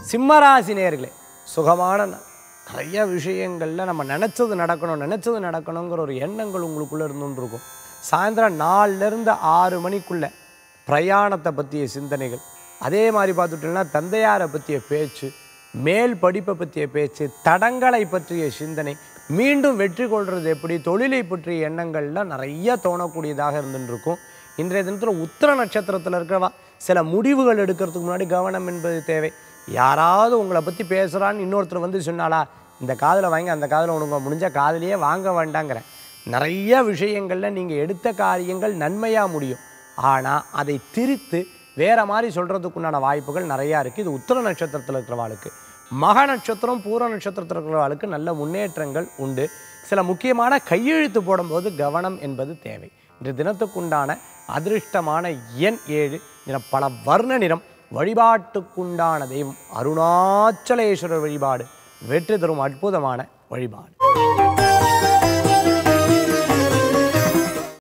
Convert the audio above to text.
சிம்மராசி நேயர்களே சுகமான நாள். நிறைய விஷயங்களில் நம்ம நினச்சது நடக்கணும் நினச்சது நடக்கணுங்கிற ஒரு எண்ணங்கள் உங்களுக்குள்ளே இருந்துன்னு இருக்கும் சாயந்தரம் நாலுலேருந்து ஆறு மணிக்குள்ளே பிரயாணத்தை பற்றிய சிந்தனைகள் அதே மாதிரி பார்த்துட்டோம்னா தந்தையாரை பற்றிய பேச்சு மேல் படிப்பை பற்றிய பேச்சு தடங்களை பற்றிய சிந்தனை மீண்டும் வெற்றி கொள்வது எப்படி தொழிலை பற்றிய எண்ணங்கள்லாம் நிறைய தோணக்கூடியதாக இருந்துட்டு இருக்கும் இன்றைய தினத்தில் உத்திர நட்சத்திரத்தில் இருக்கிறவா சில முடிவுகள் எடுக்கிறதுக்கு முன்னாடி கவனம் என்பது தேவை யாராவது உங்களை பற்றி பேசுகிறான்னு இன்னொருத்தர் வந்து சொன்னாலா இந்த காதில் வாங்கி அந்த காதில் உனக்கு முடிஞ்ச காதிலேயே வாங்க வேண்டாங்கிறேன் நிறைய விஷயங்களில் நீங்கள் எடுத்த காரியங்கள் நன்மையாக முடியும் ஆனால் அதை திரித்து வேற மாதிரி சொல்கிறதுக்குண்டான வாய்ப்புகள் நிறையா இருக்குது இது உத்திர நட்சத்திரத்தில் இருக்கிறவாளுக்கு மக நட்சத்திரம் பூர நட்சத்திரத்தில் இருக்கிறவாளுக்கு நல்ல முன்னேற்றங்கள் உண்டு சில முக்கியமான கையெழுத்து போடும்போது கவனம் என்பது தேவை இன்று தினத்துக்குண்டான அதிர்ஷ்டமான எண் ஏழு நிறம் பல வர்ண நிறம் வழிபாட்டுக்குண்டான தெய்வம் அருணாச்சலேஸ்வரர் வழிபாடு வெற்றி தரும் அற்புதமான வழிபாடு